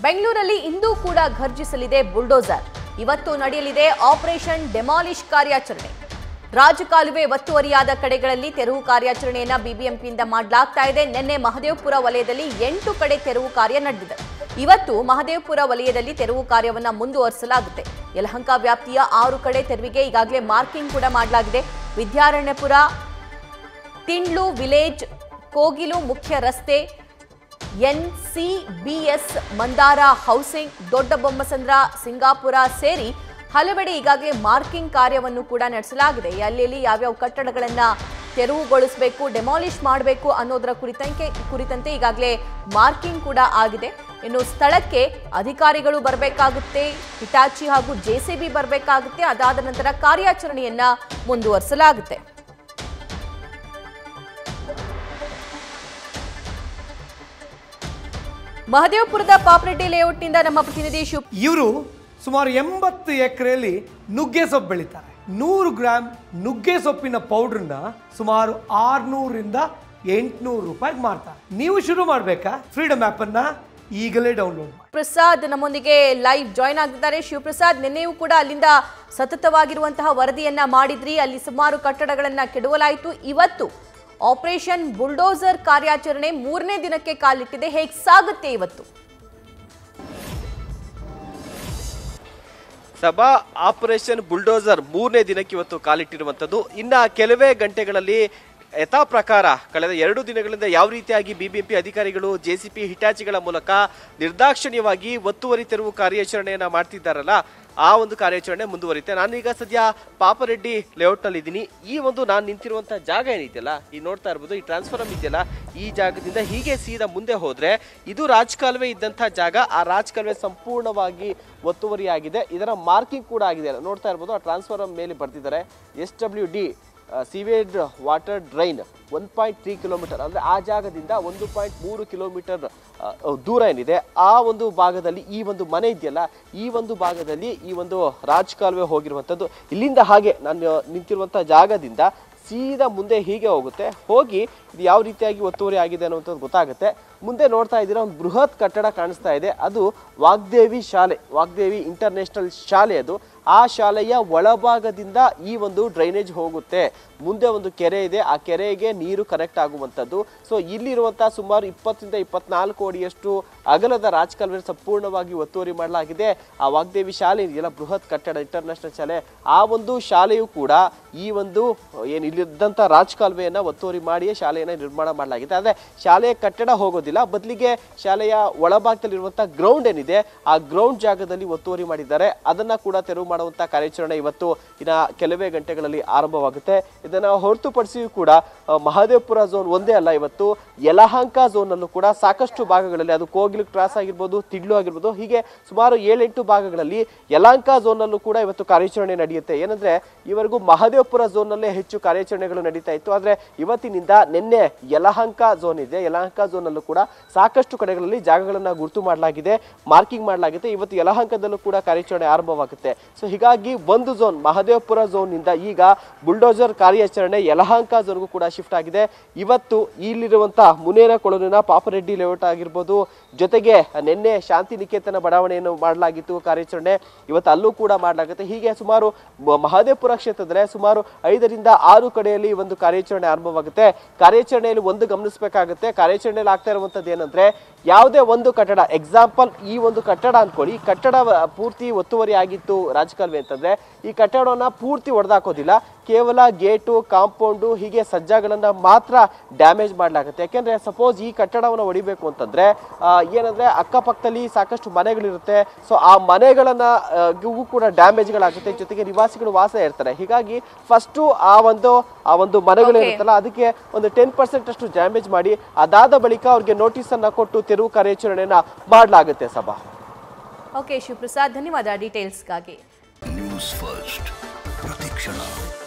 ಬೆಂಗಳೂರಲ್ಲಿ ಇಂದೂ ಕೂಡ ಘರ್ಜಿಸಲಿದೆ ಬುಲ್ಡೋಸರ್ ಇವತ್ತು ನಡೆಯಲಿದೆ ಆಪರೇಷನ್ ಡೆಮಾಲಿಷ್ ಕಾರ್ಯಾಚರಣೆ ರಾಜಕಾಲುವೆ ಒತ್ತುವರಿಯಾದ ಕಡೆಗಳಲ್ಲಿ ತೆರವು ಕಾರ್ಯಾಚರಣೆಯನ್ನ ಬಿಬಿಎಂಪಿಯಿಂದ ಮಾಡಲಾಗ್ತಾ ಇದೆ ನಿನ್ನೆ ಮಹದೇವಪುರ ವಲಯದಲ್ಲಿ ಎಂಟು ಕಡೆ ತೆರವು ಕಾರ್ಯ ನಡೆದಿದೆ ಇವತ್ತು ಮಹದೇವಪುರ ವಲಯದಲ್ಲಿ ತೆರವು ಕಾರ್ಯವನ್ನ ಮುಂದುವರಿಸಲಾಗುತ್ತೆ ಯಲಹಂಕ ವ್ಯಾಪ್ತಿಯ ಆರು ಕಡೆ ತೆರವಿಗೆ ಈಗಾಗಲೇ ಮಾರ್ಕಿಂಗ್ ಕೂಡ ಮಾಡಲಾಗಿದೆ ವಿದ್ಯಾರಣ್ಯಪುರ ತಿಂಡ್ಲು ವಿಲೇಜ್ ಕೋಗಿಲು ಮುಖ್ಯ ರಸ್ತೆ ಎನ್ಸಿಬಿಎಸ್ ಮಂದಾರ ಹೌಸಿಂಗ್ ದೊಡ್ಡ ಬೊಮ್ಮಸಂದ್ರ ಸಿಂಗಾಪುರ ಸೇರಿ ಹಲವೆಡೆ ಈಗಾಗಲೇ ಮಾರ್ಕಿಂಗ್ ಕಾರ್ಯವನ್ನು ಕೂಡ ನಡೆಸಲಾಗಿದೆ ಎಲ್ಲೆಲ್ಲಿ ಯಾವ್ಯಾವ ಕಟ್ಟಡಗಳನ್ನ ತೆರವುಗೊಳಿಸಬೇಕು ಡೆಮಾಲಿಷ್ ಮಾಡಬೇಕು ಅನ್ನೋದರ ಕುರಿತಂತೆ ಕುರಿತಂತೆ ಈಗಾಗಲೇ ಮಾರ್ಕಿಂಗ್ ಕೂಡ ಆಗಿದೆ ಇನ್ನು ಸ್ಥಳಕ್ಕೆ ಅಧಿಕಾರಿಗಳು ಬರಬೇಕಾಗುತ್ತೆ ಹಿಟಾಚಿ ಹಾಗೂ ಜೆಸಿಬಿ ಬರಬೇಕಾಗುತ್ತೆ ಅದಾದ ನಂತರ ಕಾರ್ಯಾಚರಣೆಯನ್ನ ಮುಂದುವರಿಸಲಾಗುತ್ತೆ ಮಹದೇವಪುರದ ಪಾಪ್ರೆಡ್ಡಿ ಲೇಔಟ್ನಿಂದ ನಮ್ಮ ಪ್ರತಿನಿಧಿ ಶಿವ್ ಇವರು ಸುಮಾರು ಎಂಬತ್ತು ಎಕರೆಯಲ್ಲಿ ನುಗ್ಗೆ ಸೊಪ್ಪು ಬೆಳೀತಾರೆ ನೂರು ಗ್ರಾಮ್ ನುಗ್ಗೆ ಸೊಪ್ಪಿನ ಪೌಡ್ರನ್ನ ಸುಮಾರು ಆರ್ನೂರಿಂದ ಎಂಟುನೂರು ರೂಪಾಯಿಗೆ ಮಾರ್ತಾರೆ ನೀವು ಶುರು ಮಾಡಬೇಕಾ ಫ್ರೀಡಮ್ ಆ್ಯಪನ್ನು ಈಗಲೇ ಡೌನ್ಲೋಡ್ ಮಾಡಿ ಪ್ರಸಾದ್ ನಮ್ಮೊಂದಿಗೆ ಲೈವ್ ಜಾಯ್ನ್ ಆಗಿದ್ದಾರೆ ಶಿವಪ್ರಸಾದ್ ನಿನ್ನೆಯೂ ಕೂಡ ಅಲ್ಲಿಂದ ಸತತವಾಗಿರುವಂತಹ ವರದಿಯನ್ನ ಮಾಡಿದ್ರಿ ಅಲ್ಲಿ ಸುಮಾರು ಕಟ್ಟಡಗಳನ್ನ ಕೆಡವಲಾಯಿತು ಇವತ್ತು ಆಪರೇಷನ್ ಬುಲ್ಡೋಸರ್ ಕಾರ್ಯಾಚರಣೆ ಮೂರನೇ ದಿನಕ್ಕೆ ಕಾಲಿಟ್ಟಿದೆ ಹೇಗೆ ಸಾಗುತ್ತೆ ಇವತ್ತು ಸಭಾ ಆಪರೇಷನ್ ಬುಲ್ಡೋಸರ್ ಮೂರನೇ ದಿನಕ್ಕೆ ಇವತ್ತು ಕಾಲಿಟ್ಟಿರುವಂಥದ್ದು ಇನ್ನ ಕೆಲವೇ ಗಂಟೆಗಳಲ್ಲಿ ಯಥಾ ಪ್ರಕಾರ ಕಳೆದ ಎರಡು ದಿನಗಳಿಂದ ಯಾವ ರೀತಿಯಾಗಿ ಬಿಬಿಎಂಪಿ ಅಧಿಕಾರಿಗಳು ಜೆಸಿಪಿ ಹಿಟಾಚಿಗಳ ಮೂಲಕ ನಿರ್ದಾಕ್ಷಿಣ್ಯವಾಗಿ ಒತ್ತುವರಿ ತೆರವು ಕಾರ್ಯಾಚರಣೆಯನ್ನ ಮಾಡ್ತಿದ್ದಾರಲ್ಲ ಆ ಒಂದು ಕಾರ್ಯಾಚರಣೆ ಮುಂದುವರಿತೆ ನಾನೀಗ ಸದ್ಯ ಪಾಪರೆಡ್ಡಿ ಲೇಔಟ್ನಲ್ಲಿ ಇದ್ದೀನಿ ಈ ಒಂದು ನಾನು ನಿಂತಿರುವಂತಹ ಜಾಗ ಏನಿದೆಯಲ್ಲ ಈ ನೋಡ್ತಾ ಇರ್ಬೋದು ಈ ಟ್ರಾನ್ಸ್ಫಾರಮ್ ಇದೆಯಲ್ಲ ಈ ಜಾಗದಿಂದ ಹೀಗೆ ಸೀದಾ ಮುಂದೆ ಹೋದ್ರೆ ಇದು ರಾಜಕಾಲುವೆ ಇದ್ದಂಥ ಜಾಗ ಆ ರಾಜಕಾಲುವೆ ಸಂಪೂರ್ಣವಾಗಿ ಒತ್ತುವರಿಯಾಗಿದೆ ಇದರ ಮಾರ್ಕಿಂಗ್ ಕೂಡ ಆಗಿದೆ ನೋಡ್ತಾ ಇರ್ಬೋದು ಆ ಟ್ರಾನ್ಸ್ಫಾರಮ್ ಮೇಲೆ ಬರ್ತಿದ್ದಾರೆ S W D sewage water drain one point three kilometre ಅಂದರೆ ಆ ಜಾಗದಿಂದ ಒಂದು ಪಾಯಿಂಟ್ ಮೂರು ಕಿಲೋಮೀಟರ್ ಆ, ದೂರ ಏನಿದೆ ಆ ಒಂದು ಭಾಗದಲ್ಲಿ ಈ ಒಂದು ಮನೆ ಇದೆಯಲ್ಲ ಈ ಒಂದು ಭಾಗದಲ್ಲಿ ಈ ಒಂದು ರಾಜ್ ಕಾಲುವೆ ಹೋಗಿರುವಂಥದ್ದು ಇಲ್ಲಿಂದ ಹಾಗೆ ನಾನು ನಿಂತಿರುವಂಥ ಜಾಗದಿಂದ ಸೀದಾ ಮುಂದೆ ಹೀಗೆ ಹೋಗುತ್ತೆ ಹೋಗಿ ಇದು ಯಾವ ರೀತಿಯಾಗಿ ಒತ್ತುವರಿ ಆಗಿದೆ ಅನ್ನುವಂಥದ್ದು ಗೊತ್ತಾಗುತ್ತೆ ಮುಂದೆ ನೋಡ್ತಾ ಇದ್ದೀರಾ ಒಂದು ಬೃಹತ್ ಕಟ್ಟಡ ಕಾಣಿಸ್ತಾ ಇದೆ ಅದು ವಾಗ್ದೇವಿ ಶಾಲೆ ವಾಗ್ದೇವಿ ಇಂಟರ್ನ್ಯಾಷನಲ್ ಶಾಲೆ ಅದು ಆ ಶಾಲೆಯ ಒಳಭಾಗದಿಂದ ಈ ಒಂದು ಡ್ರೈನೇಜ್ ಹೋಗುತ್ತೆ ಮುಂದೆ ಒಂದು ಕೆರೆ ಇದೆ ಆ ಕೆರೆಗೆ ನೀರು ಕನೆಕ್ಟ್ ಆಗುವಂಥದ್ದು ಸೊ ಇಲ್ಲಿರುವಂತಹ ಸುಮಾರು ಇಪ್ಪತ್ತರಿಂದ ಇಪ್ಪತ್ನಾಲ್ಕು ಅಡಿಯಷ್ಟು ಅಗಲದ ರಾಜಕಾಲುವೆ ಸಂಪೂರ್ಣವಾಗಿ ಒತ್ತುವರಿ ಮಾಡಲಾಗಿದೆ ಆ ವಾಗ್ದೇವಿ ಶಾಲೆ ಇದೆಯಲ್ಲ ಬೃಹತ್ ಕಟ್ಟಡ ಇಂಟರ್ನ್ಯಾಷನಲ್ ಶಾಲೆ ಆ ಒಂದು ಶಾಲೆಯು ಕೂಡ ಈ ಒಂದು ಏನು ಇಲ್ಲಿದ್ದಂಥ ರಾಜಕಾಲುವೆಯನ್ನ ಒತ್ತುವರಿ ಮಾಡಿಯೇ ಶಾಲೆಯನ್ನು ನಿರ್ಮಾಣ ಮಾಡಲಾಗಿದೆ ಆದರೆ ಶಾಲೆಯ ಕಟ್ಟಡ ಹೋಗೋದಿಲ್ಲ ಬದಲಿಗೆ ಶಾಲೆಯ ಒಳಭಾಗದಲ್ಲಿರುವಂಥ ಗ್ರೌಂಡ್ ಏನಿದೆ ಆ ಗ್ರೌಂಡ್ ಜಾಗದಲ್ಲಿ ಒತ್ತುವರಿ ಮಾಡಿದ್ದಾರೆ ಅದನ್ನ ಕೂಡ ತೆರವು ಮಾಡುವಂಥ ಕಾರ್ಯಾಚರಣೆ ಇವತ್ತು ಇನ್ನ ಕೆಲವೇ ಗಂಟೆಗಳಲ್ಲಿ ಆರಂಭವಾಗುತ್ತೆ ಇದನ್ನ ಹೊರತುಪಡಿಸಿಯೂ ಕೂಡ ಆ, ಮಹದೇವಪುರ ಝೋನ್ ಒಂದೇ ಅಲ್ಲ ಇವತ್ತು ಯಲಹಂಕ ಝೋನ್ ಅಲ್ಲೂ ಕೂಡ ಸಾಕಷ್ಟು ಭಾಗಗಳಲ್ಲಿ ಅದು ಕೋಗಿಲು ಕ್ರಾಸ್ ಆಗಿರ್ಬೋದು ತಿಡ್ಲು ಆಗಿರ್ಬೋದು ಹೀಗೆ ಸುಮಾರು ಏಳೆಂಟು ಭಾಗಗಳಲ್ಲಿ ಯಲಹಂಕ ಝೋನ್ ಅಲ್ಲೂ ಕೂಡ ಇವತ್ತು ಕಾರ್ಯಾಚರಣೆ ನಡೆಯುತ್ತೆ ಏನಂದ್ರೆ ಇವರೆಗೂ ಮಹದೇವಪುರ ಝೋನ್ ನಲ್ಲೇ ಹೆಚ್ಚು ಕಾರ್ಯಾಚರಣೆಗಳು ನಡೀತಾ ಇತ್ತು ಆದ್ರೆ ಇವತ್ತಿನಿಂದ ನಿನ್ನೆ ಯಲಹಂಕ ಝೋನ್ ಇದೆ ಯಲಹಂಕ ಝೋನ್ ಅಲ್ಲೂ ಕೂಡ ಸಾಕಷ್ಟು ಕಡೆಗಳಲ್ಲಿ ಜಾಗಗಳನ್ನ ಗುರುತು ಮಾಡಲಾಗಿದೆ ಮಾರ್ಕಿಂಗ್ ಮಾಡಲಾಗಿದೆ ಇವತ್ತು ಯಲಹಂಕದಲ್ಲೂ ಕೂಡ ಕಾರ್ಯಾಚರಣೆ ಆರಂಭವಾಗುತ್ತೆ ಸೊ ಹೀಗಾಗಿ ಒಂದು ಝೋನ್ ಮಹದೇವಪುರ ಝೋನ್ ನಿಂದ ಈಗ ಬುಲ್ಡೋಸರ್ ಕಾರ್ಯಾಚರಣೆ ಯಲಹಂಕ ಝೋನ್ಗೂ ಕೂಡ ಶಿಫ್ಟ್ ಆಗಿದೆ ಇವತ್ತು ಇಲ್ಲಿರುವಂತಹ ಮುನೇರ ಕೊಳಲಿನ ಪಾಪರೆಡ್ಡಿ ಲೇಔಟ್ ಆಗಿರ್ಬೋದು ಜೊತೆಗೆ ನಿನ್ನೆ ಶಾಂತಿ ನಿಕೇತನ ಬಡಾವಣೆಯನ್ನು ಮಾಡಲಾಗಿತ್ತು ಕಾರ್ಯಾಚರಣೆ ಇವತ್ತು ಅಲ್ಲೂ ಕೂಡ ಮಾಡಲಾಗುತ್ತೆ ಹೀಗೆ ಸುಮಾರು ಮ- ಮಹದೇವಪುರ ಕ್ಷೇತ್ರದಲ್ಲಿ ಸುಮಾರು ಐದರಿಂದ ಆರು ಕಡೆಯಲ್ಲಿ ಈ ಒಂದು ಕಾರ್ಯಾಚರಣೆ ಆರಂಭವಾಗುತ್ತೆ ಕಾರ್ಯಾಚರಣೆಯಲ್ಲಿ ಒಂದು ಗಮನಿಸಬೇಕಾಗುತ್ತೆ ಕಾರ್ಯಾಚರಣೆಯಲ್ಲಿ ಆಗ್ತಾ ಇರುವಂತದ್ದು ಏನಂದ್ರೆ ಯಾವುದೇ ಒಂದು ಕಟ್ಟಡ ಎಕ್ಸಾಂಪಲ್ ಈ ಒಂದು ಕಟ್ಟಡ ಅನ್ಕೊಳ್ಳಿ ಈ ಕಟ್ಟಡ ವ- ಪೂರ್ತಿ ಒತ್ತುವರಿ ಆಗಿತ್ತು ರಾಜಕಾಲುವೆ ಅಂತಂದ್ರೆ ಈ ಕಟ್ಟಡವನ್ನ ಪೂರ್ತಿ ಹೊಡೆದಾಕೋದಿಲ್ಲ ಕೇವಲ ಗೇಟು ಕಾಂಪೌಂಡು ಹೀಗೆ ಸಜ್ಜಾಗಳನ್ನ ಮಾತ್ರ ಡ್ಯಾಮೇಜ್ ಮಾಡಲಾಗುತ್ತೆ ಯಾಕೆಂದ್ರೆ ಸಪೋಸ್ ಈ ಕಟ್ಟಡವನ್ನು ಹೊಡಿಬೇಕು ಅಂತಂದ್ರೆ ಆ, ಏನಂದ್ರೆ ಅಕ್ಕಪಕ್ಕದಲ್ಲಿ ಸಾಕಷ್ಟು ಮನೆಗಳಿರುತ್ತೆ ಸೊ ಆ ಮನೆಗಳನ್ನ ಆ, ಗೂ ಕೂಡ ಡ್ಯಾಮೇಜ್ಗಳಾಗುತ್ತೆ ಜೊತೆಗೆ ನಿವಾಸಿಗಳು ವಾಸ ಇರ್ತಾರೆ ಹೀಗಾಗಿ ಫಸ್ಟು ಆ ಒಂದು ಆ ಒಂದು ಮನೆಗಳಿರುತ್ತಲ್ಲ ಅದಕ್ಕೆ ಒಂದು ಟೆನ್ ಪರ್ಸೆಂಟ್ ಅಷ್ಟು ಡ್ಯಾಮೇಜ್ ಮಾಡಿ ಅದಾದ ಬಳಿಕ ಅವ್ರಿಗೆ ನೋಟಿಸ್ ಅನ್ನ ಕೊಟ್ಟು ತೆರವು ಕಾರ್ಯಾಚರಣೆಯನ್ನ ಮಾಡಲಾಗುತ್ತೆ ಸಭಾ ಓಕೆ ಶಿವಪ್ರಸಾದ್ ಧನ್ಯವಾದ ಡೀಟೇಲ್ಸ್ಗಾಗಿ ನ್ಯೂಸ್ ಫಸ್ಟ್ ಪ್ರತಿಕ್ಷಣ